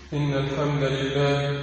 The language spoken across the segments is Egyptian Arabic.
إن الحمد لله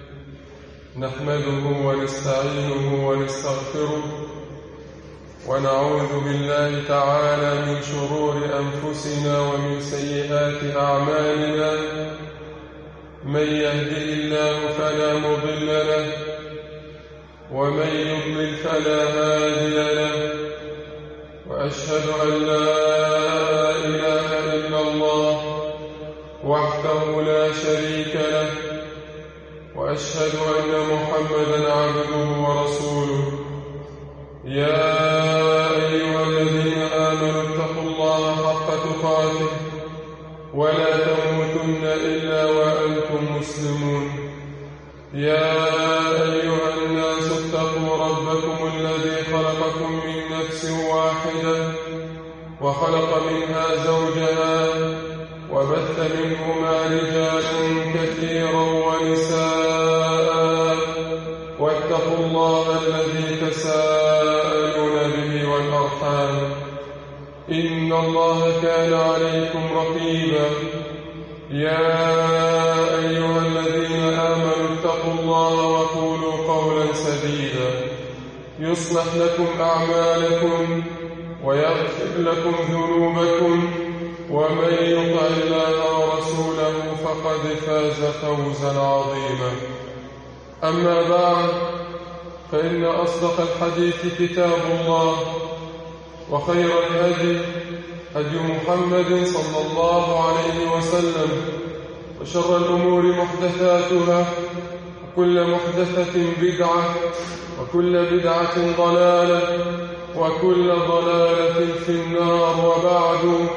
نحمده ونستعينه ونستغفره ونعوذ بالله تعالى من شرور أنفسنا ومن سيئات أعمالنا من يهده الله فلا مضل له ومن يضلل فلا هادي له وأشهد أن لا إله إلا الله وحده لا شريك له وأشهد أن محمدا عبده ورسوله يا أيها الذين آمنوا اتقوا الله حق تقاته ولا تموتن إلا وأنتم مسلمون يا أيها الناس اتقوا ربكم الذي خلقكم من نفس واحدة وخلق منها زوجها وبث منهما رجالا كثيرا ونساء واتقوا الله الذي تساءلون به والأرحام إن الله كان عليكم رقيبا يا أيها الذين آمنوا اتقوا الله وقولوا قولا سديدا يصلح لكم أعمالكم ويغفر لكم ذنوبكم ومن يطع الله ورسوله فقد فاز فوزا عظيما أما بعد فإن أصدق الحديث كتاب الله وخير الهدي هدي محمد صلى الله عليه وسلم وشر الأمور محدثاتها وكل محدثة بدعة وكل بدعة ضلالة وكل ضلالة في النار وبعد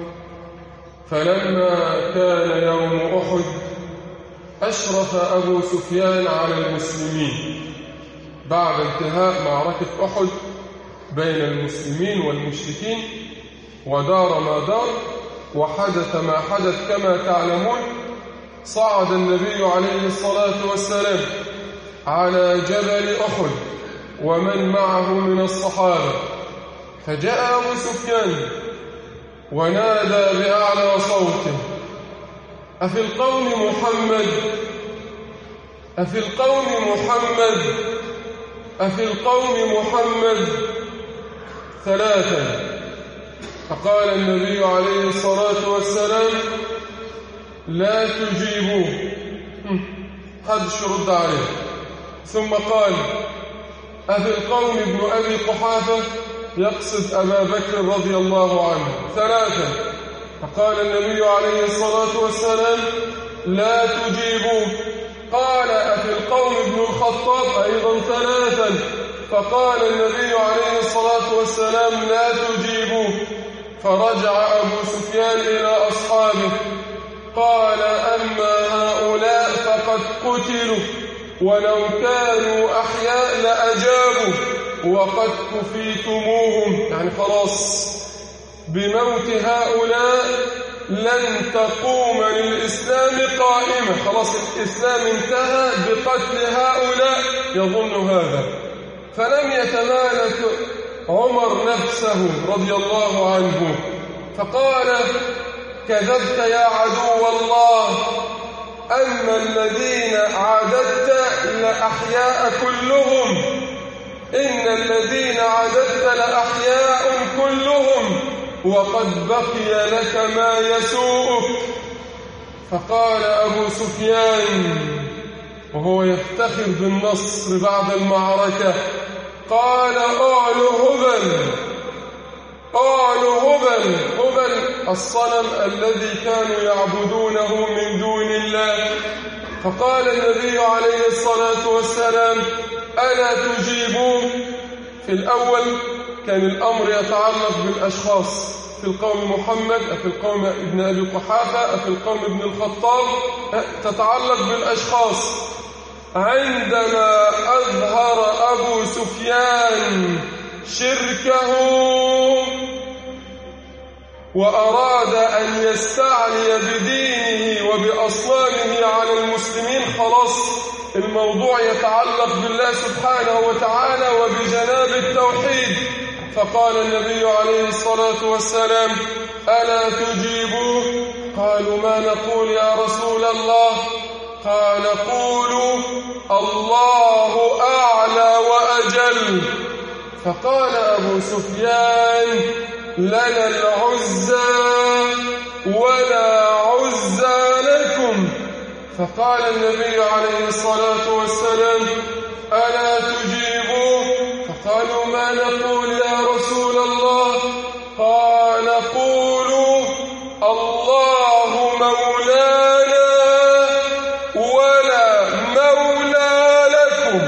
فلما كان يوم أحد أشرف أبو سفيان على المسلمين بعد انتهاء معركة أحد بين المسلمين والمشركين ودار ما دار وحدث ما حدث كما تعلمون صعد النبي عليه الصلاة والسلام على جبل أحد ومن معه من الصحابة فجاء أبو سفيان ونادى بأعلى صوته أفي القوم محمد أفي القوم محمد أفي القوم محمد ثلاثا فقال النبي عليه الصلاة والسلام لا تجيبوه حدش رد عليه ثم قال أفي القوم ابن أبي قحافة يقصد أبا بكر رضي الله عنه ثلاثا فقال النبي عليه الصلاة والسلام لا تجيبوه قال أفي القوم ابن الخطاب أيضا ثلاثا فقال النبي عليه الصلاة والسلام لا تجيبوه فرجع أبو سفيان إلى أصحابه قال أما هؤلاء فقد قتلوا ولو كانوا أحياء لأجابوا وقد كفيتموهم يعني خلاص بموت هؤلاء لن تقوم للإسلام قائمة خلاص الإسلام انتهى بقتل هؤلاء يظن هذا فلم يتمالك عمر نفسه رضي الله عنه فقال كذبت يا عدو الله أما الذين عاددت لأحياء كلهم إن الذين عددت لأحياء كلهم وقد بقي لك ما يسوءك فقال أبو سفيان وهو يفتخر بالنصر بعد المعركة قال أعلو هبل أعلو هبل هبل الصنم الذي كانوا يعبدونه من دون الله فقال النبي عليه الصلاة والسلام ألا تجيبون في الأول كان الأمر يتعلق بالأشخاص في القوم محمد في القوم ابن أبي قحافة في القوم ابن الخطاب تتعلق بالأشخاص عندما أظهر أبو سفيان شركه وأراد أن يستعلي بدينه وبأصنامه على المسلمين خلاص الموضوع يتعلق بالله سبحانه وتعالى وبجناب التوحيد فقال النبي عليه الصلاة والسلام ألا تجيبوه قال قالوا ما نقول يا رسول الله قال قولوا الله أعلى وأجل فقال أبو سفيان لنا العزى ولا عزى لكم فقال النبي عليه الصلاة والسلام ألا تجيبوا فقالوا ما نقول يا رسول الله قال قولوا الله مولانا ولا مولى لكم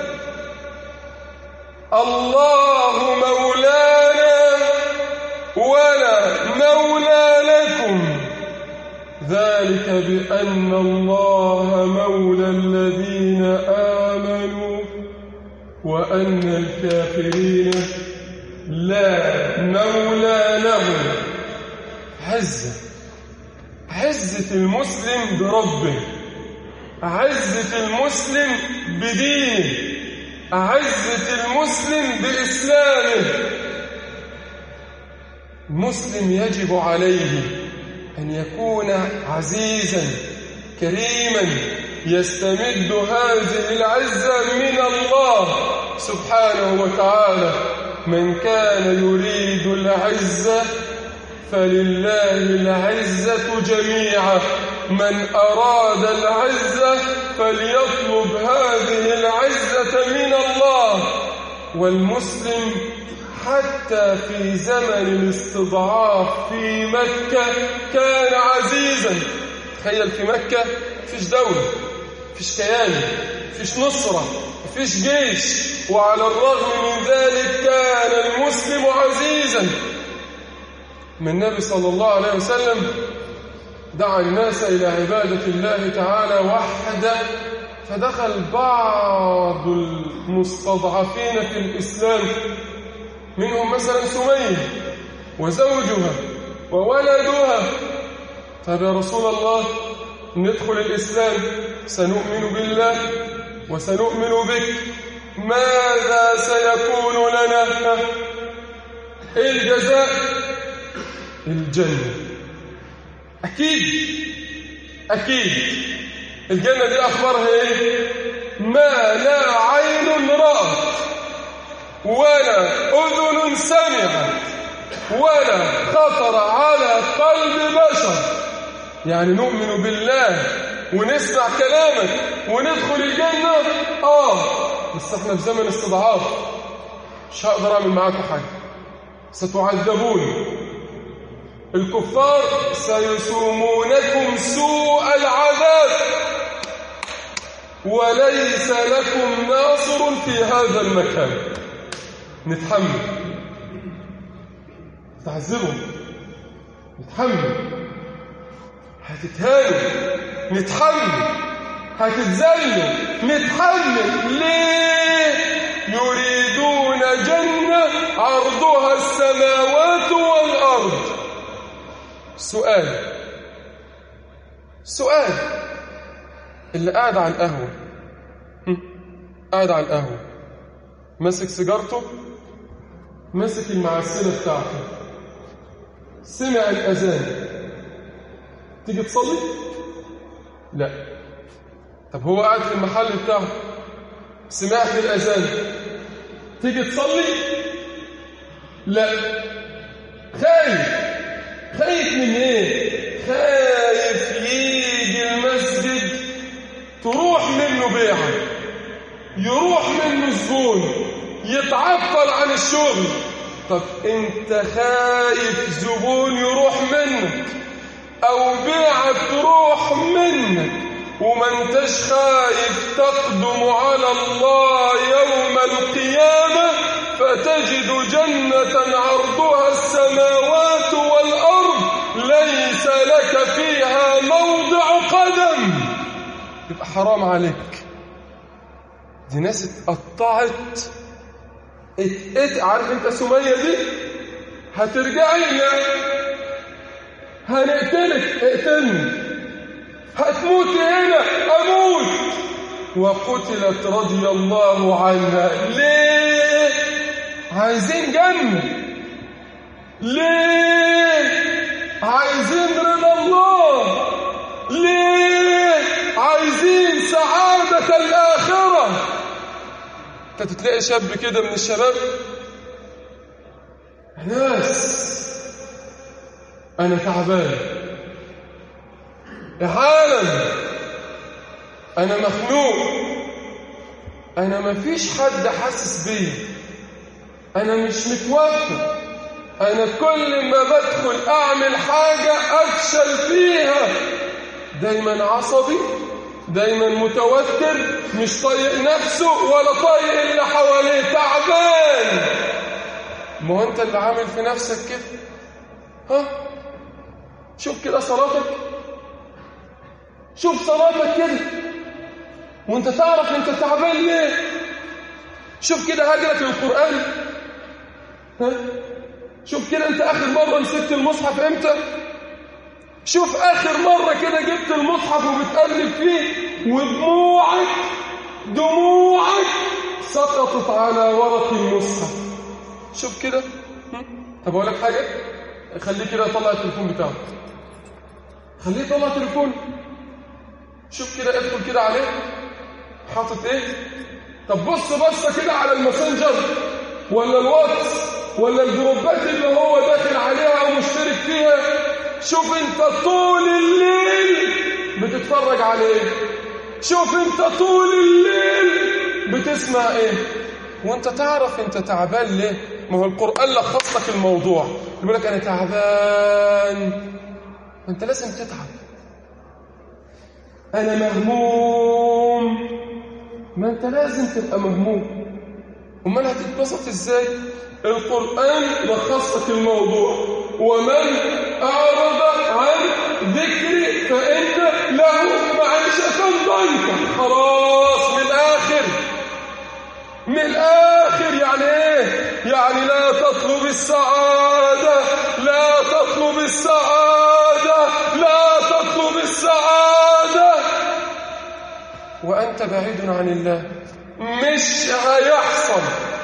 الله مولانا ولا مولى لكم ذلك بأن الله مولى الذين آمنوا وأن الكافرين لا مولى لهم عزة عزة المسلم بربه عزة المسلم بدينه عزة المسلم بإسلامه المسلم يجب عليه أن يكون عزيزا كريما يستمد هذه العزة من الله سبحانه وتعالى من كان يريد العزة فلله العزة جميعا من أراد العزة فليطلب هذه العزة من الله والمسلم حتى في زمن الاستضعاف في مكة كان عزيزا تخيل في مكة فيش دولة فيش كيان فيش نصرة فيش جيش وعلى الرغم من ذلك كان المسلم عزيزا من النبي صلى الله عليه وسلم دعا الناس إلى عبادة الله تعالى وحده فدخل بعض المستضعفين في الإسلام منهم مثلا سمية وزوجها وولدها طيب يا رسول الله ندخل الإسلام سنؤمن بالله وسنؤمن بك ماذا سيكون لنا إيه الجزاء الجنة أكيد أكيد الجنة دي أخبارها إيه ما لا عين رأت ولا أذن سمعت ولا خطر على قلب بشر يعني نؤمن بالله ونسمع كلامك وندخل الجنة آه بس احنا في زمن استضعاف مش هقدر أعمل معاكم حاجة ستعذبون الكفار سيسومونكم سوء العذاب وليس لكم ناصر في هذا المكان نتحمل تعذبوا نتحمل هتتهانوا نتحمل هتتذلوا نتحمل ليه يريدون جنة عرضها السماوات والأرض سؤال سؤال اللي قاعد على القهوة قاعد على القهوة ماسك سيجارته ماسك المعسلة بتاعته سمع الأذان تيجي تصلي؟ لا طب هو قاعد في المحل بتاعه سمعت الأذان تيجي تصلي؟ لا خايف خايف من ايه؟ خايف يجي المسجد تروح منه بيعة يروح منه الزبون يتعطل عن الشغل طب انت خايف زبون يروح منك او بيعة تروح منك وما انتش خايف تقدم على الله يوم القيامة فتجد جنة عرضها السماوات والأرض ليس لك فيها موضع قدم يبقى حرام عليك دي ناس اتقطعت ات عارف انت سمية دي هترجعي لنا هنقتلك اقتلني هتموت هنا اموت وقتلت رضي الله عنها ليه عايزين جنة ليه عايزين رضا الله ليه عايزين سعادة الآخرة انت تلاقي شاب كده من الشباب ناس أنا تعبان يا عالم أنا مخنوق أنا مفيش حد حاسس بيا أنا مش متوفر أنا كل ما بدخل أعمل حاجة أفشل فيها دايما عصبي دايما متوتر مش طايق نفسه ولا طايق اللي حواليه تعبان ما هو أنت اللي عامل في نفسك كده ها شوف كده صلاتك شوف صلاتك كده وانت تعرف انت تعبان ليه شوف كده هجرك للقرآن ها شوف كده انت اخر مرة مسكت المصحف امتى شوف اخر مرة كده جبت المصحف وبتقلب فيه ودموعك دموعك سقطت على ورق المصحف شوف كده طب اقول لك حاجة خليه كده يطلع التليفون بتاعه خليه يطلع التليفون شوف كده ادخل كده عليه حاطط ايه طب بص بصه كده على الماسنجر ولا الواتس ولا الجروبات اللي هو داخل عليها او مشترك فيها شوف انت طول الليل بتتفرج عليه شوف انت طول الليل بتسمع ايه وانت تعرف انت تعبان ليه ما هو القرآن لخص لك الموضوع يقول لك انا تعبان انت لازم تتعب انا مهموم ما انت لازم تبقى مهموم امال هتتبسط ازاي القرآن لخص لك الموضوع ومن أعرض عن ذكري فإن له معيشة ضنكا خلاص من الآخر من الآخر يعني إيه؟ يعني لا تطلب السعادة لا تطلب السعادة لا تطلب السعادة وأنت بعيد عن الله مش هيحصل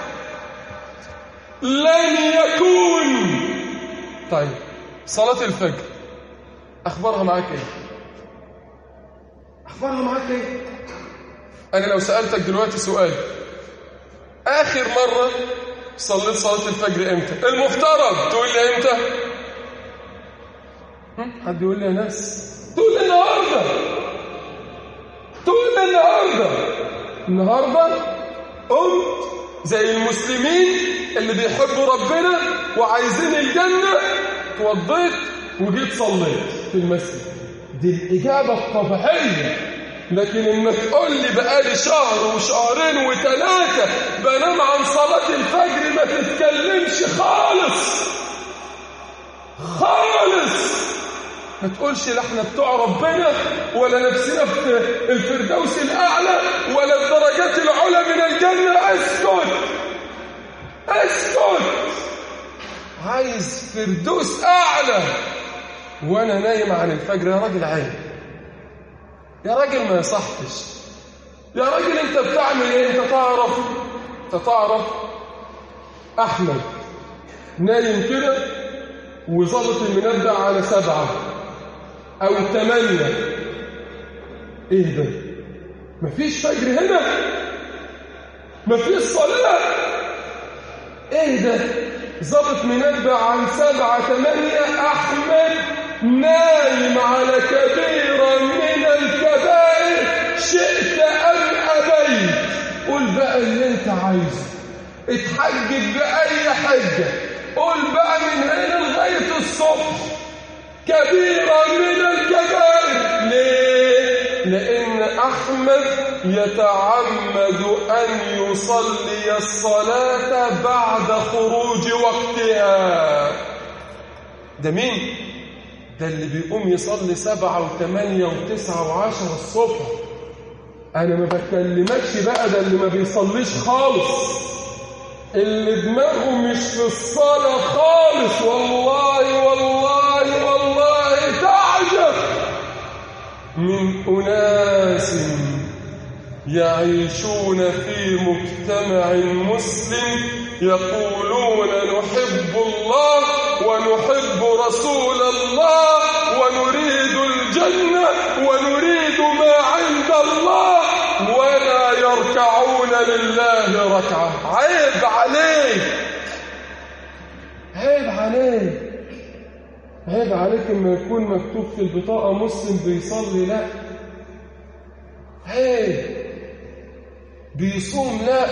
لن يكون طيب صلاة الفجر أخبارها معاك إيه؟ أخبارها معاك إيه؟ أنا لو سألتك دلوقتي سؤال آخر مرة صليت صلاة الفجر إمتى؟ المفترض تقول لي إمتى؟ حد يقول لي يا ناس تقول لي النهارده تقول لي النهارده النهارده قمت زي المسلمين اللي بيحبوا ربنا وعايزين الجنة توضيت وجيت صليت في المسجد دي الإجابة الطبيعية لكن إنك تقول لي بقالي شهر وشهرين وثلاثة بنام عن صلاة الفجر ما تتكلمش خالص خالص ما تقولش لا احنا بتوع ربنا ولا نفسنا في الفردوس الأعلى ولا الدرجات العلى من الجنة اسكت اسكت عايز فردوس أعلى وأنا نايم عن الفجر يا راجل عين يا راجل ما يصحش يا راجل انت بتعمل ايه انت تعرف انت تعرف احمد نايم كده وظبط المنبه على سبعه أو ثمانية إيه ده؟ مفيش فجر هنا؟ مفيش صلاة؟ إيه ده؟ ظبط منبه عن سبعة ثمانية أحمد نايم على كبيرة من الكبائر شئت أم أبيت قول بقى اللي أنت عايزه اتحجج بأي حجة قول بقى من هنا لغاية الصبح كبيرة من الكبائر ليه؟ لأن أحمد يتعمد أن يصلي الصلاة بعد خروج وقتها ده مين؟ ده اللي بيقوم يصلي سبعة وثمانية وتسعة وعشرة الصبح أنا ما بكلمكش بقى ده اللي ما بيصليش خالص اللي دماغه مش في الصلاة خالص والله والله والله تعجب من أناس يعيشون في مجتمع مسلم يقولون نحب الله ونحب رسول الله ونريد الجنة لله ركعة عيب عليك عيب عليك عيب عليك اما يكون مكتوب في البطاقة مسلم بيصلي لا عيب بيصوم لا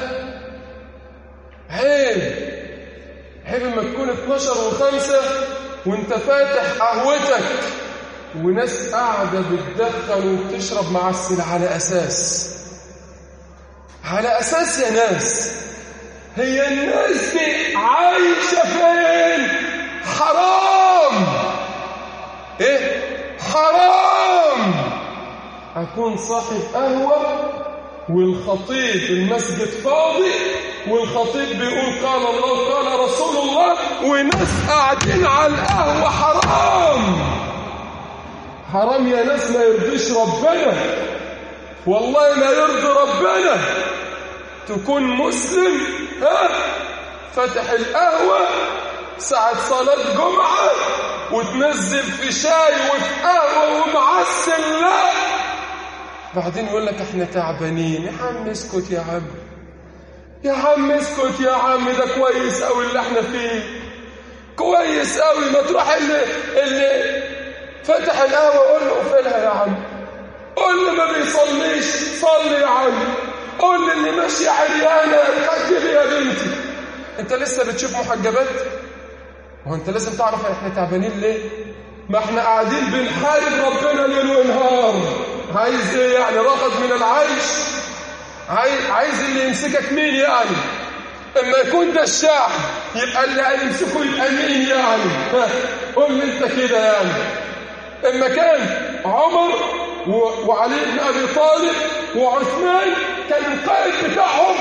عيب عيب اما تكون 12 وخمسة وانت فاتح قهوتك وناس قاعدة بتدخن وبتشرب معسل على أساس على أساس يا ناس هي الناس دي عايشة فين حرام ايه حرام أكون صاحب قهوة والخطيب المسجد فاضي والخطيب بيقول قال الله قال رسول الله وناس قاعدين على القهوة حرام حرام يا ناس ما يرضيش ربنا والله ما يرضي ربنا تكون مسلم ها فتح القهوة ساعة صلاة جمعة وتنزل في شاي وفي قهوة ومعسل لا بعدين يقول لك احنا تعبانين يا عم اسكت يا عم يا عم اسكت يا عم ده كويس قوي اللي احنا فيه كويس قوي ما تروح اللي اللي فتح القهوة قول له اقفلها يا عم قول له ما بيصليش صلي يا عم قول لي اللي ماشية عريانة حجبي يا بنتي انت لسه بتشوف محجبات هو انت لازم تعرف احنا تعبانين ليه ما احنا قاعدين بنحارب ربنا ليل ونهار عايز ايه يعني رغد من العيش عايز, عايز اللي يمسكك مين يعني اما يكون ده الشعب يبقى اللي هيمسكه يبقى مين يعني ها قول لي انت كده يعني اما كان عمر وعلي بن ابي طالب وعثمان كان القائد بتاعهم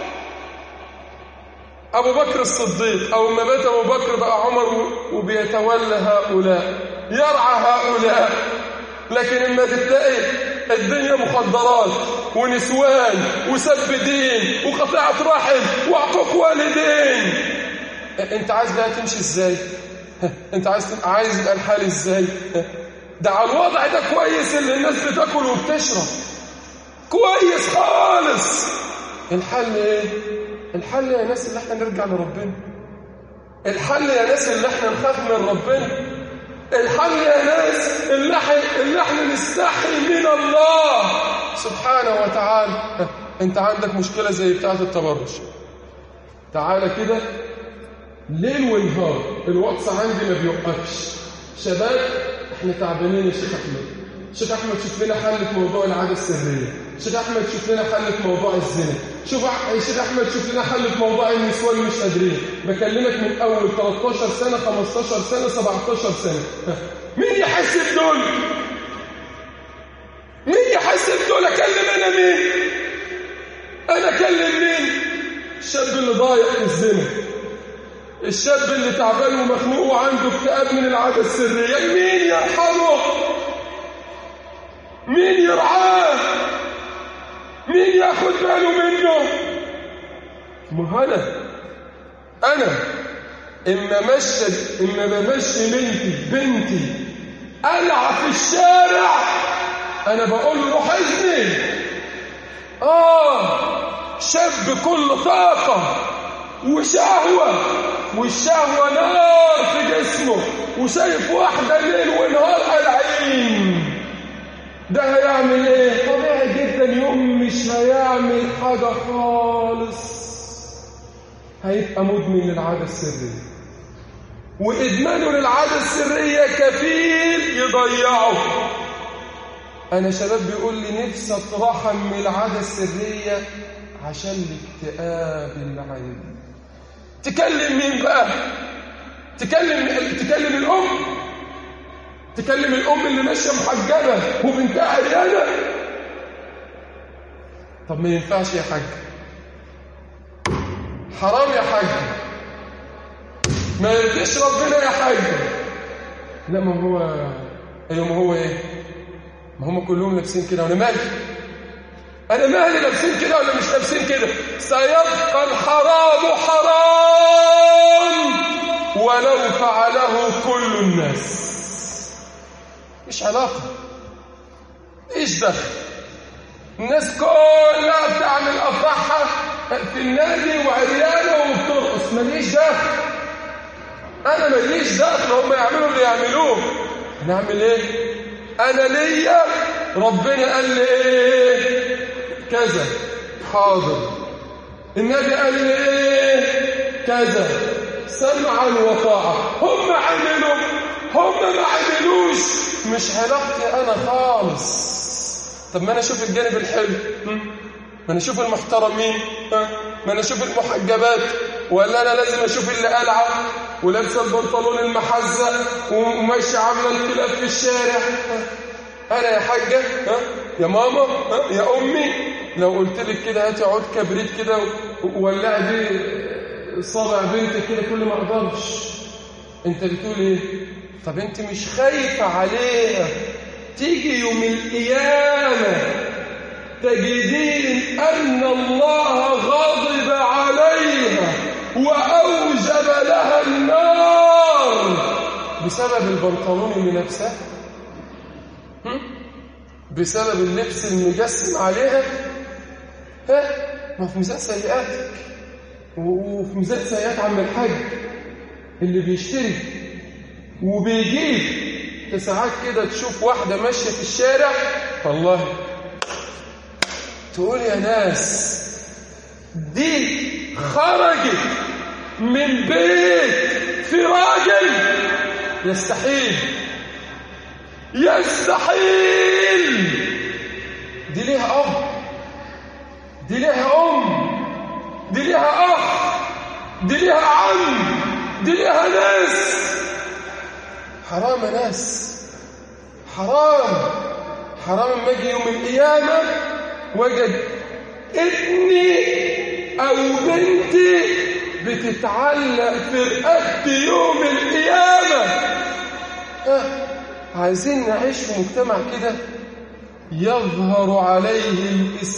ابو بكر الصديق او ما بات ابو بكر بقى عمر وبيتولى هؤلاء يرعى هؤلاء لكن اما تلاقي الدنيا مخدرات ونسوان وسب دين وقطيعة رحم وعقوق والدين انت عايز بقى تمشي ازاي انت عايز عايز يبقى الحال ازاي ده على الوضع ده كويس اللي الناس بتاكل وبتشرب كويس خالص الحل ايه الحل يا ناس اللي احنا نرجع لربنا الحل يا ناس اللي احنا نخاف من ربنا الحل يا ناس اللي احنا, اللي احنا نستحي من الله سبحانه وتعالى انت عندك مشكلة زي بتاعة التبرج تعالى كده ليل ونهار الواتس عندي ما بيوقفش شباب احنا تعبانين يا شيخ احمد شيخ احمد شوف لنا حل في موضوع العاده السريه شيخ احمد شوف لنا حل في موضوع الزنا شوف شيخ احمد شوف لنا حل في موضوع النسوان مش قادرين بكلمك من اول 13 سنه 15 سنه 17 سنه مين يحس بدول مين يحس بدول اكلم انا مين انا اكلم مين الشاب اللي ضايع في الزنا الشاب اللي تعبان ومخنوق وعنده اكتئاب من العاده السريه مين يرحمه مين يرعاه مين ياخد باله منه ما انا انا اما مشي اما بمشي بنتي بنتي العب في الشارع انا بقول له روح اذني اه شاب كل طاقه وشهوه والشهوه نار في جسمه وشايف واحده ليل ونهار قلعين ده هيعمل ايه طبيعي جدا يوم مش هيعمل حاجة خالص هيبقى مدمن للعادة السرية وإدمانه للعادة السرية كفيل يضيعه أنا شباب بيقول لي نفسي أترحم من العادة السرية عشان الاكتئاب اللي عندي تكلم مين بقى تكلم تكلم الأم تكلم الأم اللي ماشية محجبة وبنتها عريانة طب ما ينفعش يا حاج حرام يا حاج ما يرضيش ربنا يا حاج لا ما هو ايوه ما هو ايه ما هم كلهم لابسين كده وانا مالي انا مالي لابسين كده ولا مش لابسين كده سيبقى الحرام حرام ولو فعله كل الناس مش علاقة ايش دخل الناس كلها بتعمل افراحها في النادي وعريانه وبترقص ماليش دخل انا ماليش دخل هم يعملوا اللي يعملوه نعمل ايه انا ليا ربنا قال لي ايه كذا حاضر النبي قال لي ايه كذا سمعا وطاعه هم عملوا هم ما عملوش مش علاقتي انا خالص طب ما انا اشوف الجانب الحلو ما انا اشوف المحترمين ها ما انا اشوف المحجبات ولا انا لازم اشوف اللي قلعه ولابسه البنطلون المحزق وماشيه عامله انقلاب في الشارع انا يا حاجه ها يا ماما ها يا امي لو قلت لك كده هاتي عود كبريت كده وولعي بيه صابع بنتك كده كل ما اقدرش انت بتقول ايه طب انت مش خايفه عليها تيجي يوم القيامه تجدين أن الله غضب عليها وأوجب لها النار بسبب البنطلون اللي لابساه بسبب اللبس المجسم عليها ها ما في ميزان سيئاتك وفي ميزان سيئات عم الحاج اللي بيشتري وبيجيب ساعات كده تشوف واحدة ماشية في الشارع والله تقول يا ناس دي خرجت من بيت في راجل يستحيل يستحيل دي ليها أب دي ليها أم دي ليها أخ دي ليها عم دي ليها ناس حرام يا ناس حرام حرام اما اجي يوم القيامه وجد ابني او بنتي بتتعلق في رقبتي يوم القيامه ها عايزين نعيش في مجتمع كده يظهر عليه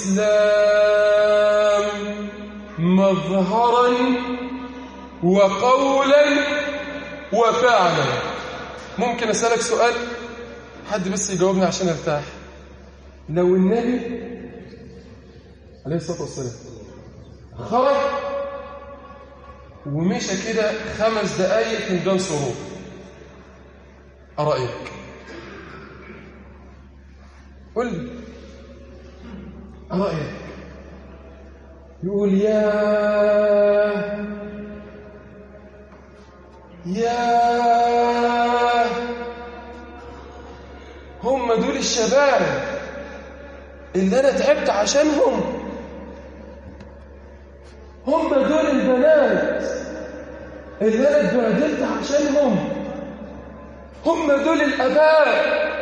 الاسلام مظهرا وقولا وفعلا ممكن اسالك سؤال حد بس يجاوبني عشان ارتاح لو النبي عليه الصلاه والسلام خرج ومشى كده خمس دقايق فنجان سرور أرأيك قل لي أرأيك يقول يا يا هم دول الشباب اللي أنا تعبت عشانهم هم دول البنات اللي أنا اتبهدلت عشانهم هم دول الآباء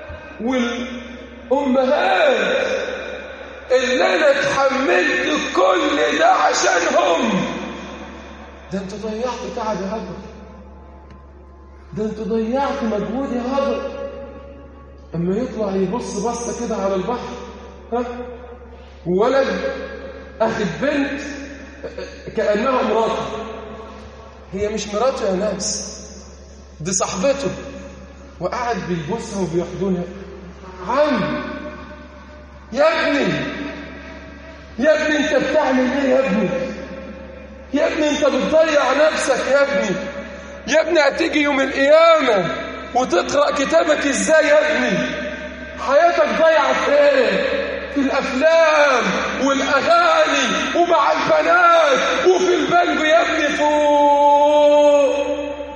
والأمهات اللي أنا اتحملت كل ده عشانهم ده انت ضيعت تعبي هدر ده انت ضيعت مجهودي هدر اما يطلع يبص بصه كده على البحر ها ولد اخد بنت كانها مراته هي مش مراته يا ناس دي صاحبته وقعد بيبصها وبيحضنها عم يا ابني يا ابني انت بتعمل ايه يا ابني يا ابني انت بتضيع نفسك يا ابني يا ابني هتيجي يوم القيامة وتقرأ كتابك ازاي يا ابني حياتك ضيعت في ايه في الافلام والاغاني ومع البنات وفي البنج يا ابني فوق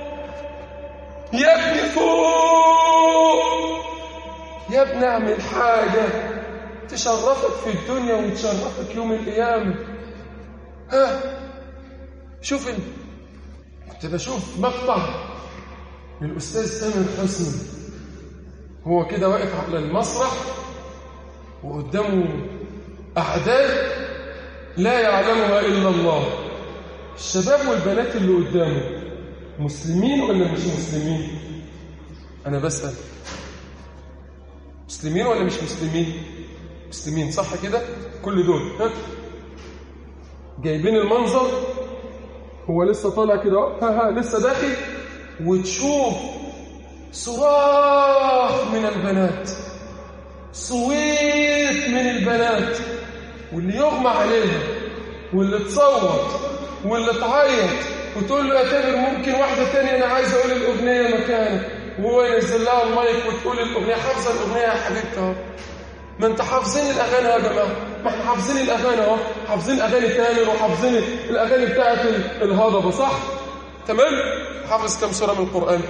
يا ابني فوق يا ابني اعمل حاجة تشرفك في الدنيا وتشرفك يوم القيامة ها شوف ال... كنت بشوف مقطع للأستاذ تامر حسني هو كده واقف على المسرح وقدامه أعداد لا يعلمها إلا الله الشباب والبنات اللي قدامه مسلمين ولا مش مسلمين أنا بسأل مسلمين ولا مش مسلمين مسلمين صح كده كل دول ها جايبين المنظر هو لسه طالع كده ها ها لسه داخل وتشوف صراخ من البنات صويت كمية من البنات واللي يغمى عليها واللي تصوت واللي تعيط وتقول له يا تامر ممكن واحدة تانية أنا عايز أقول الأغنية مكانك وهو ينزل لها المايك وتقول الأغنية حافظة الأغنية يا حبيبتي أهو ما أنت حافظين الأغاني يا جماعة ما احنا حافظين الأغاني أهو حافظين أغاني تامر وحافظين الأغاني بتاعت الهضبة صح؟ تمام؟ حافظ كم سورة من القرآن؟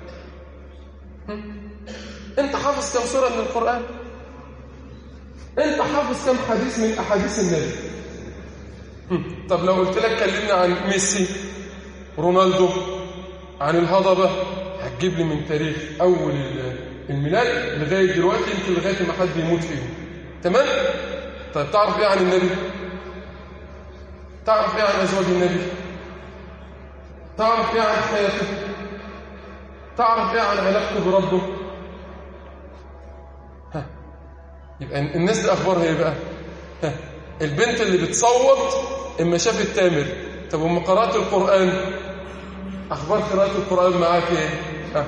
أنت حافظ كم سورة من القرآن؟ أنت حافظ كم حديث من أحاديث النبي؟ طب لو قلت لك كلمنا عن ميسي رونالدو عن الهضبة هتجيب لي من تاريخ أول الميلاد لغاية دلوقتي يمكن لغاية ما حد يموت فيهم تمام؟ طيب تعرف إيه عن النبي؟ تعرف إيه عن أزواج النبي؟ تعرف إيه عن حياته؟ تعرف إيه عن علاقته بربه؟ ها يبقى الناس دي أخبارها إيه بقى؟ ها البنت اللي بتصوت اما شافت تامر طب وما قرات القران اخبار قراءه القران معاك ايه ها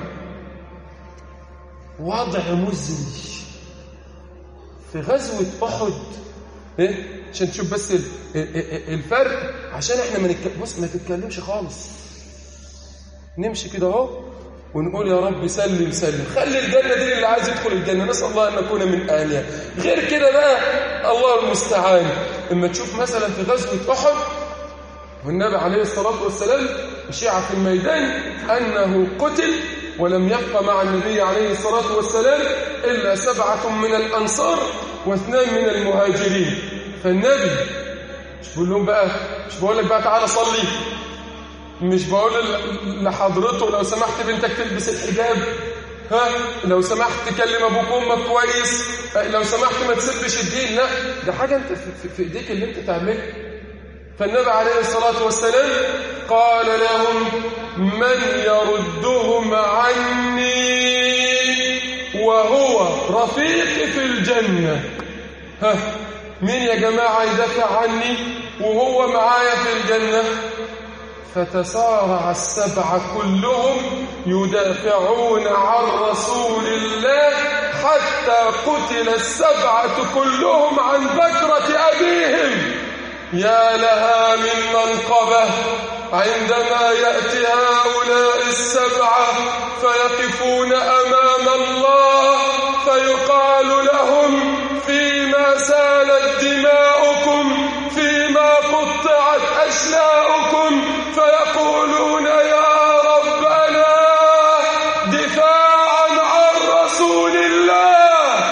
وضع مزري في غزوه احد ايه عشان تشوف بس الفرق عشان احنا ما نتك... بص ما تتكلمش خالص نمشي كده اهو ونقول يا رب سلم سلم خلي الجنة دي اللي عايز يدخل الجنة نسأل الله أن نكون من أهلها غير كده بقى الله المستعان اما تشوف مثلا في غزوة أحد والنبي عليه الصلاة والسلام شيعة في الميدان أنه قتل ولم يبق مع النبي عليه الصلاة والسلام إلا سبعة من الأنصار واثنان من المهاجرين فالنبي مش بقول لهم بقى مش بقول لك بقى تعالى صلي مش بقول لحضرته لو سمحت بنتك تلبس الحجاب ها لو سمحت تكلم ابوك وامك كويس لو سمحت ما تسبش الدين لا ده حاجه انت في, في ايديك اللي انت تعملها فالنبي عليه الصلاه والسلام قال لهم من يردهم عني وهو رفيقي في الجنه ها مين يا جماعه يدافع عني وهو معايا في الجنه فتسارع السبعة كلهم يدافعون عن رسول الله حتى قتل السبعة كلهم عن بكرة أبيهم يا لها من منقبة عندما يأتي هؤلاء السبعة فيقفون أمام الله فيقال لهم فيما سالت دماؤكم فيما قطعت أشلاؤكم فيقولون يا ربنا دفاعا عن رسول الله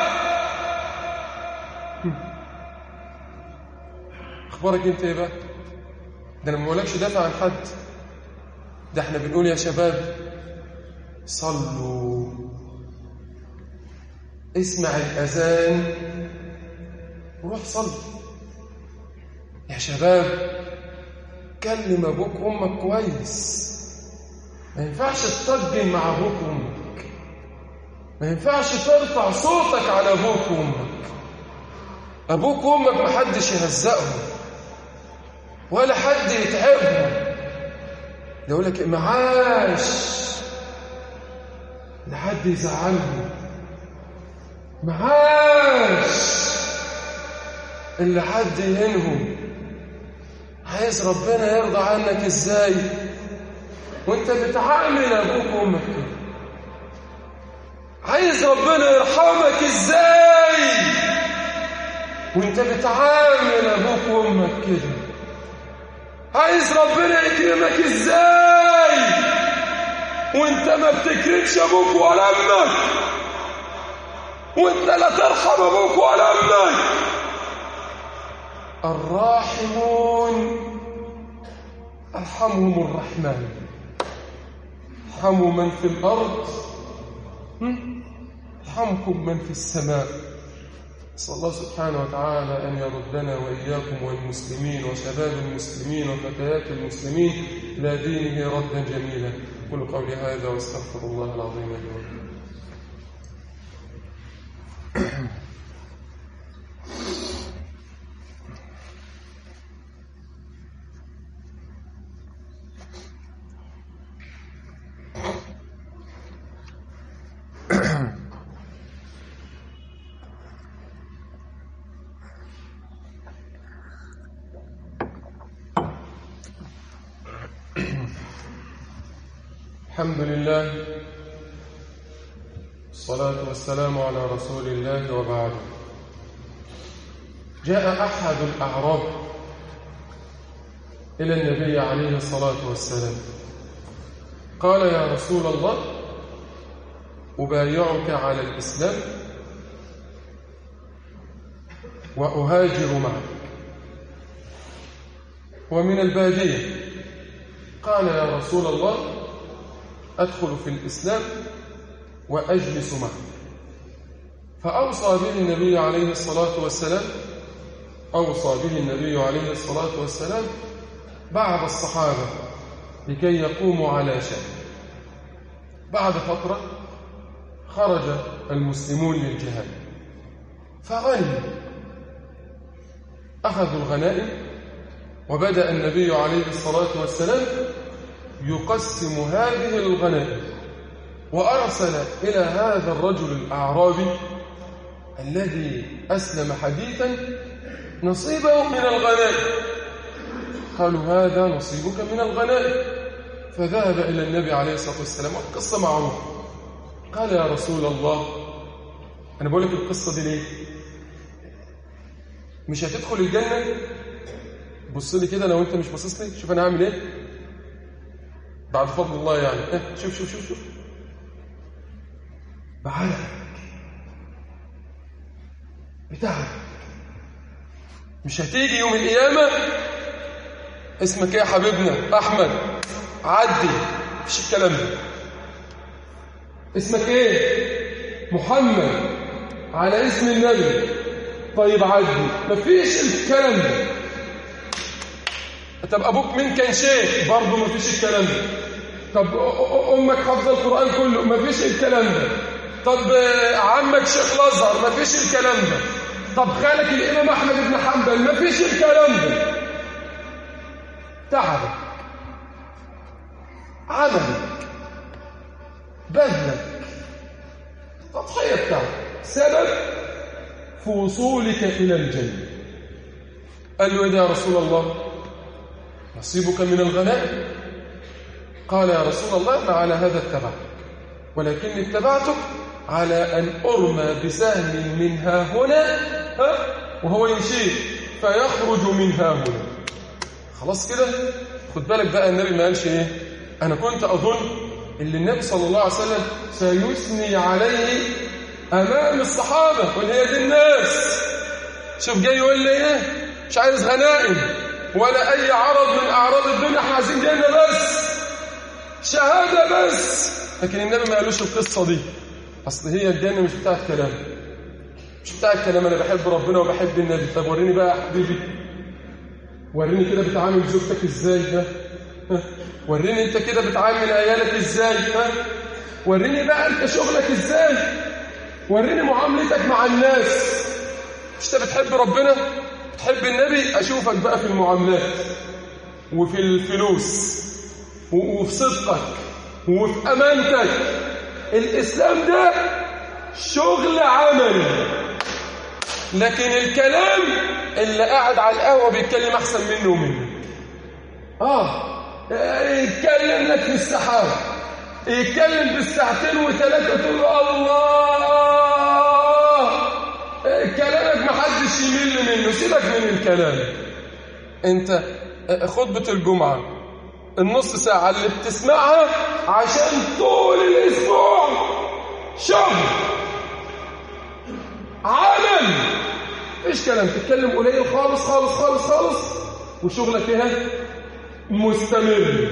اخبارك انت ايه بقى ده انا ما بقولكش دافع عن حد ده احنا بنقول يا شباب صلوا اسمع الاذان وروح صلي يا شباب كلم ابوك وامك كويس ما ينفعش تطجن مع ابوك وامك ما ينفعش ترفع صوتك على ابوك وامك ابوك وامك محدش يهزقهم ولا حد يتعبهم يقول لك معاش لحد يزعلهم معاش اللي حد يهينهم عايز ربنا يرضى عنك ازاي وانت بتعامل ابوك وامك كده عايز ربنا يرحمك ازاي وانت بتعامل ابوك وامك كده عايز ربنا يكرمك ازاي وانت ما بتكرمش ابوك ولا امك وانت لا ترحم ابوك ولا امك الراحمون ارحمهم الرحمن ارحموا من في الارض ارحمكم من في السماء نسال الله سبحانه وتعالى ان يردنا واياكم والمسلمين وشباب المسلمين وفتيات المسلمين الى دينه ردا جميلا قل قولي هذا واستغفر الله العظيم لي ولكم الحمد لله الصلاة والسلام على رسول الله وبعد جاء أحد الأعراب إلى النبي عليه الصلاة والسلام قال يا رسول الله أبايعك على الإسلام وأهاجر معك ومن البادية قال يا رسول الله أدخل في الإسلام وأجلس معك فأوصى به النبي عليه الصلاة والسلام أوصى به النبي عليه الصلاة والسلام بعض الصحابة لكي يقوموا على شيء بعد فترة خرج المسلمون للجهاد فغنموا أخذوا الغنائم وبدأ النبي عليه الصلاة والسلام يقسم هذه الغنائم وأرسل إلى هذا الرجل الأعرابي الذي أسلم حديثا نصيبه من الغنائم قالوا هذا نصيبك من الغنائم فذهب إلى النبي عليه الصلاة والسلام القصة معروفة قال يا رسول الله أنا بقول لك القصة دي ليه مش هتدخل الجنة بص لي كده لو أنت مش باصص لي شوف أنا هعمل إيه بعد فضل الله يعني إيه شوف شوف شوف شوف بعرق بتاعك مش هتيجي يوم القيامة اسمك ايه يا حبيبنا احمد عدي مفيش الكلام ده اسمك ايه محمد على اسم النبي طيب عدي مفيش الكلام ده طب ابوك مين كان شيخ برضه مفيش الكلام ده طب امك حافظه القران كله مفيش الكلام ده طب عمك شيخ الازهر مفيش الكلام ده طب خالك الامام احمد بن حنبل مفيش الكلام ده تعبك عملك بذلك التضحية بتاعك سبب في وصولك إلى الجنة قال له إذا يا رسول الله نصيبك من الغنائم قال يا رسول الله ما على هذا اتبعتك ولكني اتبعتك على أن أرمى بسهم من ها هنا ها وهو يشير فيخرج من ها هنا خلاص كده خد بالك بقى النبي ما قالش ايه انا كنت اظن ان النبي صلى الله عليه وسلم سيثني عليه امام الصحابه قل هي دي الناس شوف جاي يقول لي ايه مش عايز غنائم ولا اي عرض من اعراض الدنيا احنا عايزين جنه بس شهاده بس لكن النبي ما قالوش القصه دي اصل هي الجنه مش بتاعت كلام مش بتاعت كلام انا بحب ربنا وبحب النبي طب وريني بقى يا حبيبي وريني كده بتعامل زوجتك ازاي ها وريني انت كده بتعامل عيالك ازاي ها وريني بقى انت شغلك ازاي وريني معاملتك مع الناس مش انت بتحب ربنا بتحب النبي اشوفك بقى في المعاملات وفي الفلوس وفي صدقك وفي امانتك الاسلام ده شغل عملي لكن الكلام اللي قاعد على القهوة بيتكلم أحسن منه ومنك آه يتكلم لك في السحاب يتكلم بالساعتين وثلاثة تقول له الله كلامك محدش يمل منه سيبك من الكلام انت خطبة الجمعة النص ساعة اللي بتسمعها عشان طول الأسبوع شغل عمل مفيش كلام تتكلم قليل خالص خالص خالص خالص وشغلك ايه مستمر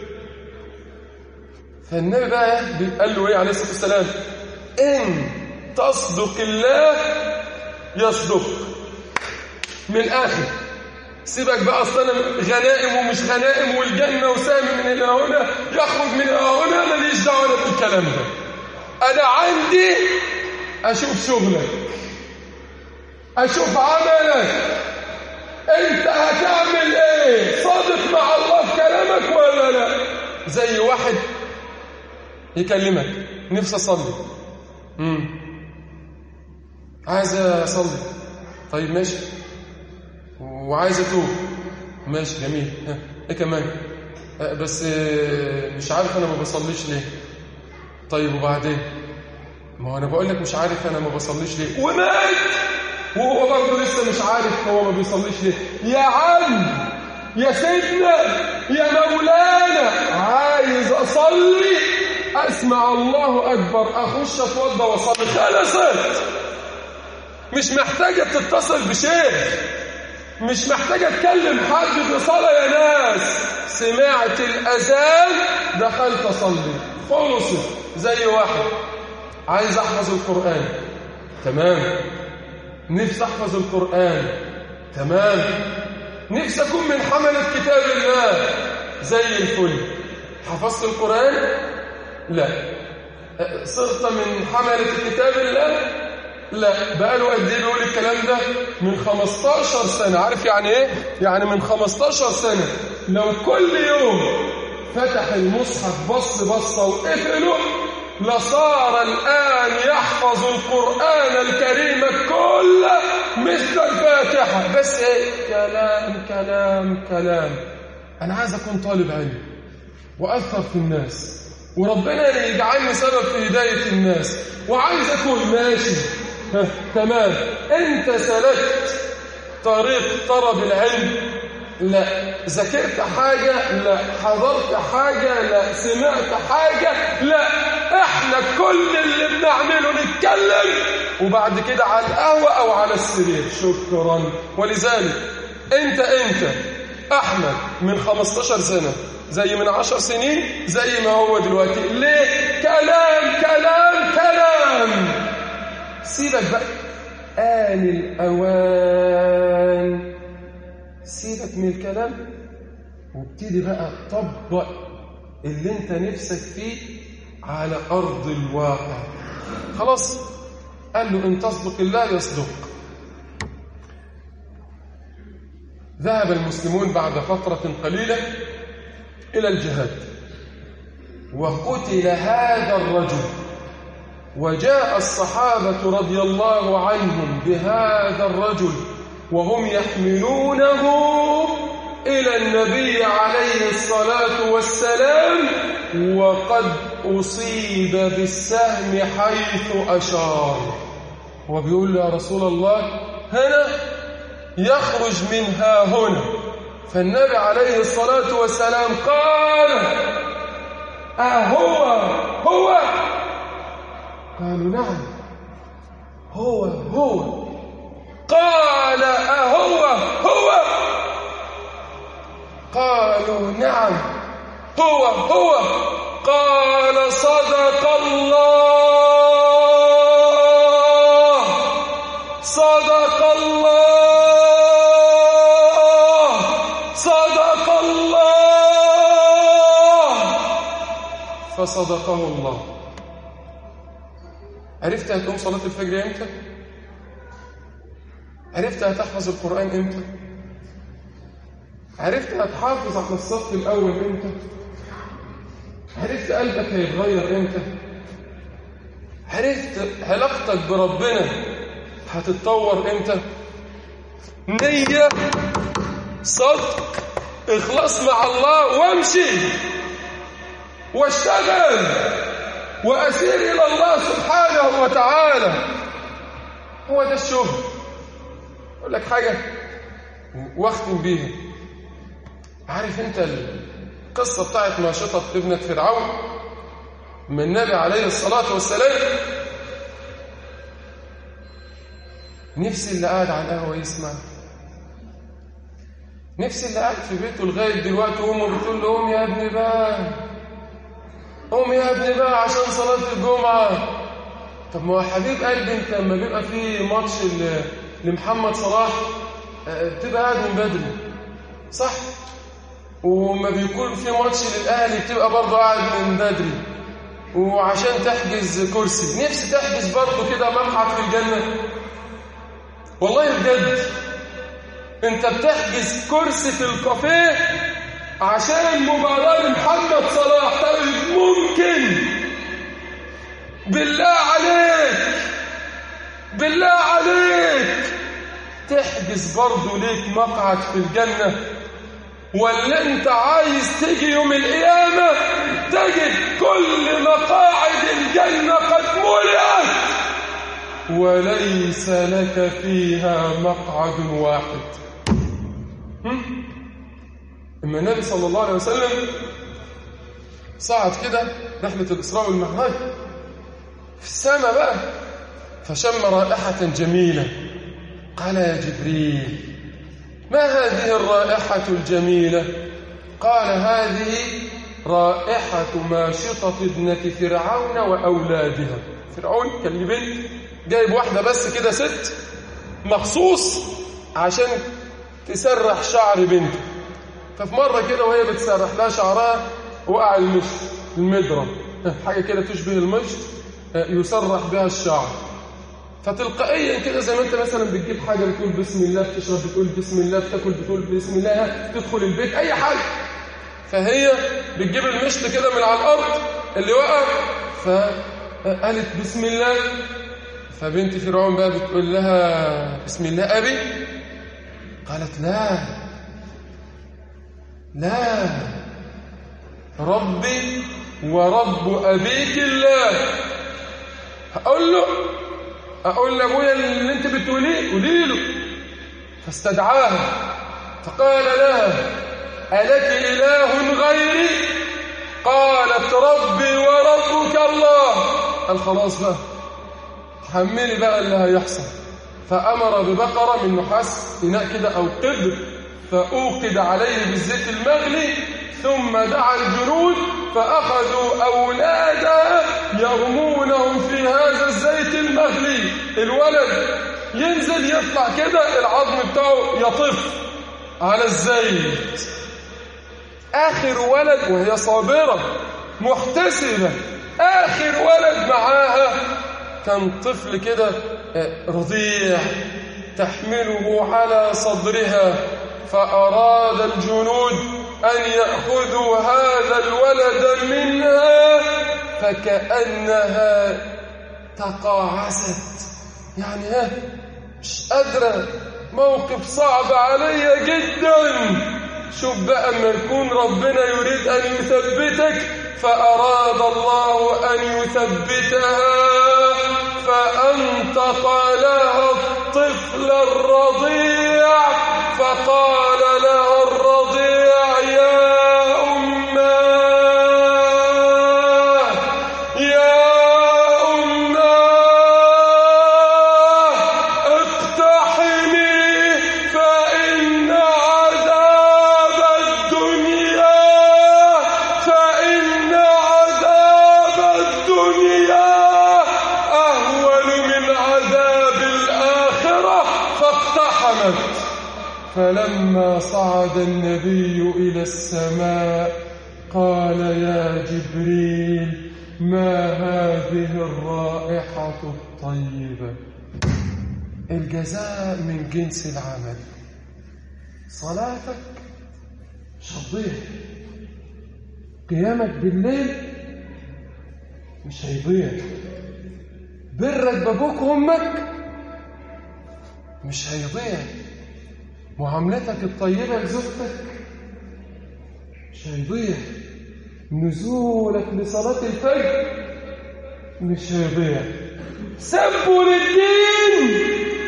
فالنبي بقى قال له ايه عليه الصلاه والسلام ان تصدق الله يصدق من الاخر سيبك بقى اصل انا غنائم ومش غنائم والجنه وسامي من هنا هنا يخرج من هنا ماليش دعوه بالكلام ده انا عندي اشوف شغلك اشوف عملك انت هتعمل ايه صادق مع الله في كلامك ولا لا زي واحد يكلمك نفسي اصلي امم عايز اصلي طيب ماشي وعايز اتوب ماشي جميل ها ايه كمان آه، بس آه، مش عارف انا ما بصليش ليه طيب وبعدين ما هو انا بقول لك مش عارف انا ما بصليش ليه ومات وهو برضه لسه مش عارف هو ما بيصليش ليه يا عم يا سيدنا يا مولانا عايز اصلي اسمع الله اكبر اخش اتوضى واصلي خلصت مش محتاجه تتصل بشيخ مش محتاجه تكلم حد في صلاه يا ناس سمعت الاذان دخلت اصلي خلصت زي واحد عايز احفظ القران تمام نفسي احفظ القران تمام نفسي اكون من حمله كتاب الله زي الفل حفظت القران لا صرت من حمله كتاب الله لا بقاله قد ايه بيقول الكلام ده من 15 سنه عارف يعني ايه يعني من 15 سنه لو كل يوم فتح المصحف بص بصه وقفله لصار الآن يحفظ القرآن الكريم كله مثل الفاتحة بس ايه كلام كلام كلام أنا عايز أكون طالب علم وأثر في الناس وربنا يجعلني سبب في هداية الناس وعايز أكون ماشي ها تمام أنت سلكت طريق طلب العلم لا ذاكرت حاجة لا حضرت حاجة لا سمعت حاجة لا احنا كل اللي بنعمله نتكلم وبعد كده على القهوة او على السرير شكرا ولذلك انت انت احمد من 15 سنة زي من 10 سنين زي ما هو دلوقتي ليه كلام كلام كلام سيبك بقى آن الأوان سيبك من الكلام وابتدي بقى طبق اللي انت نفسك فيه على أرض الواقع خلاص قال له إن تصدق الله يصدق ذهب المسلمون بعد فترة قليلة إلى الجهاد وقتل هذا الرجل وجاء الصحابة رضي الله عنهم بهذا الرجل وهم يحملونه إلى النبي عليه الصلاة والسلام وقد أصيب بالسهم حيث أشار هو بيقول له يا رسول الله هنا يخرج منها هنا فالنبي عليه الصلاة والسلام قال أهو هو قالوا نعم هو هو قال أهو هو قالوا نعم هو هو قال صدق الله صدق الله صدق الله فصدقه الله عرفت هتقوم صلاة الفجر امتى؟ عرفت هتحفظ القرآن امتى؟ عرفت هتحافظ على الصف الأول امتى؟ عرفت قلبك هيتغير امتى؟ عرفت علاقتك بربنا هتتطور امتى؟ نية صدق اخلاص مع الله وامشي واشتغل وأسير إلى الله سبحانه وتعالى هو ده الشغل أقول لك حاجة واختم بيها عارف أنت القصة بتاعت ناشطة ابنة فرعون من النبي عليه الصلاة والسلام نفسي اللي قاعد على القهوة يسمع نفسي اللي قاعد في بيته لغاية دلوقتي أمه بتقول له قوم يا ابني بقى قوم يا ابني بقى عشان صلاة الجمعة طب ما هو حبيب قلبي انت لما بيبقى في ماتش لمحمد صلاح بتبقى قاعد من بدري صح وما بيكون في ماتش للاهلي بتبقى برضه قاعد من بدري وعشان تحجز كرسي نفسي تحجز برضه كده مقعد في الجنة والله بجد انت بتحجز كرسي في الكافيه عشان مباراة محمد صلاح طيب ممكن بالله عليك بالله عليك تحجز برضه ليك مقعد في الجنة ولا انت عايز تيجي يوم القيامة تجد كل مقاعد الجنة قد ملئت وليس لك فيها مقعد واحد هم؟ اما النبي صلى الله عليه وسلم صعد كده رحلة الإسراء والمعراج في السماء بقى فشم رائحة جميلة قال يا جبريل ما هذه الرائحة الجميلة قال هذه رائحة ماشطة ابنة فرعون وأولادها فرعون كان ليه بنت جايب واحدة بس كده ست مخصوص عشان تسرح شعر بنته ففي مرة كده وهي بتسرح لها شعرها وقع المشط المدرة حاجة كده تشبه المشط يسرح بها الشعر فتلقائيا كده زي ما انت مثلا بتجيب حاجه بتقول بسم الله بتشرب بتقول بسم الله بتاكل بتقول بسم الله تدخل البيت اي حاجه فهي بتجيب المشط كده من على الارض اللي وقع فقالت بسم الله فبنت فرعون بقى بتقول لها بسم الله ابي قالت لا لا ربي ورب ابيك الله هقول له أقول لأبويا اللي أنت بتقوليه قولي له فاستدعاها فقال لها ألك إله غيري قالت ربي وربك الله قال خلاص بقى حملي بقى اللي هيحصل فأمر ببقرة من نحاس إناء كده أو قدر فأوقد عليه بالزيت المغلي ثم دعا الجنود فأخذوا أولادها يرمونهم في هذا الزيت المغلي الولد ينزل يطلع كده العظم بتاعه يطف على الزيت آخر ولد وهي صابرة محتسبة آخر ولد معاها كان طفل كده رضيع تحمله على صدرها فأراد الجنود أن يأخذوا هذا الولد منها فكأنها تقاعست يعني ها مش قادرة موقف صعب علي جدا شوف بقى أما يكون ربنا يريد أن يثبتك فأراد الله أن يثبتها فأنطق لها الطفل الرضيع فقال لها الرضيع يا أماه يا أماه اقتحمي فإن عذاب الدنيا فإن عذاب الدنيا أهون من عذاب الآخرة فاقتحمت فلما صعد النبي إلى السماء قال يا جبريل ما هذه الرائحة الطيبة الجزاء من جنس العمل صلاتك مش هتضيع قيامك بالليل مش هيضيع برك بابوك وامك مش هيضيع معاملتك الطيبة لزوجتك مش هيضيع نزولك لصلاة الفجر مش هيضيع سبوا للدين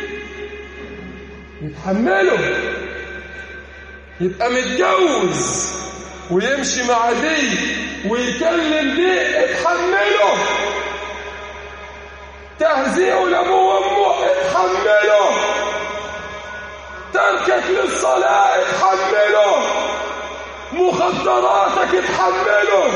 يتحملوا يبقى متجوز ويمشي مع دي ويكلم دي اتحمله تهزيئه لابوه وامه اتحمله تركك للصلاة اتحمله مخدراتك اتحمله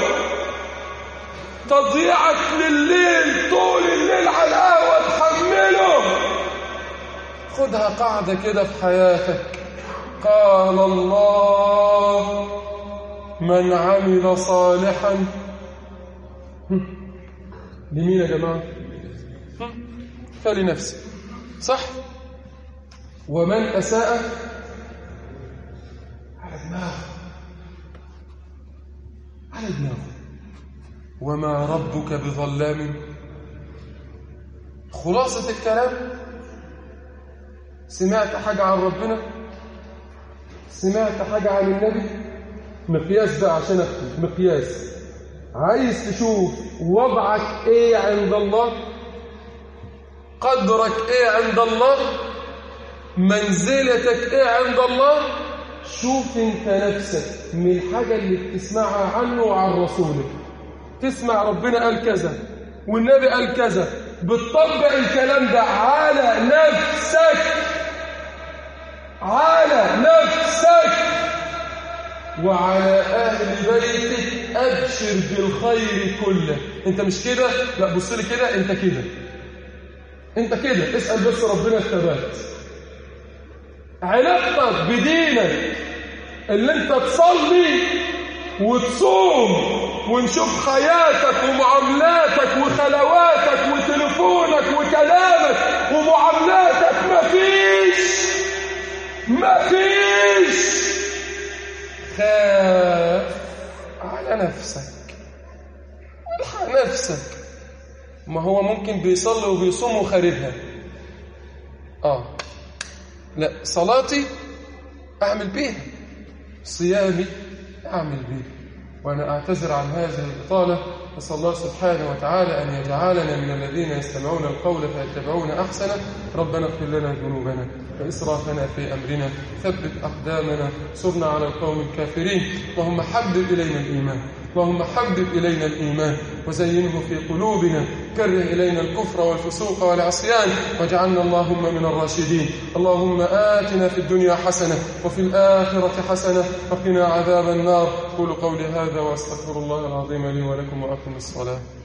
تضييعك لليل طول الليل على القهوة اتحمله خدها قاعدة كده في حياتك قال الله من عمل صالحا لمين يا جماعة فلنفسه صح ومن أساء على دماغه على دماغه وما ربك بظلام خلاصة الكلام سمعت حاجة عن ربنا سمعت حاجة عن النبي مقياس بقى عشان أختم مقياس عايز تشوف وضعك ايه عند الله قدرك ايه عند الله منزلتك ايه عند الله شوف انت نفسك من الحاجة اللي بتسمعها عنه وعن رسوله تسمع ربنا قال كذا والنبي قال كذا بتطبق الكلام ده على نفسك على نفسك وعلى أهل بيتك أبشر بالخير كله أنت مش كده لا بص لي كده أنت كده أنت كده اسأل بس ربنا الثبات علاقتك بدينك اللي أنت تصلي وتصوم ونشوف حياتك ومعاملاتك وخلواتك وتليفونك وكلامك ومعاملاتك مفيش مفيش خاف على نفسك الحق نفسك ما هو ممكن بيصلي وبيصوم وخاربها اه لا صلاتي اعمل بيها صيامي اعمل بيها وانا اعتذر عن هذه الاطاله نسال الله سبحانه وتعالى ان يجعلنا من الذين يستمعون القول فيتبعون احسنه ربنا اغفر لنا ذنوبنا وإسرافنا في أمرنا ثبت أقدامنا صرنا على القوم الكافرين اللهم حبب إلينا الإيمان اللهم حبب إلينا الإيمان وزينه في قلوبنا كره إلينا الكفر والفسوق والعصيان واجعلنا اللهم من الراشدين اللهم آتنا في الدنيا حسنة وفي الآخرة حسنة وقنا عذاب النار قولوا قولي هذا وأستغفر الله العظيم لي ولكم وأقم الصلاة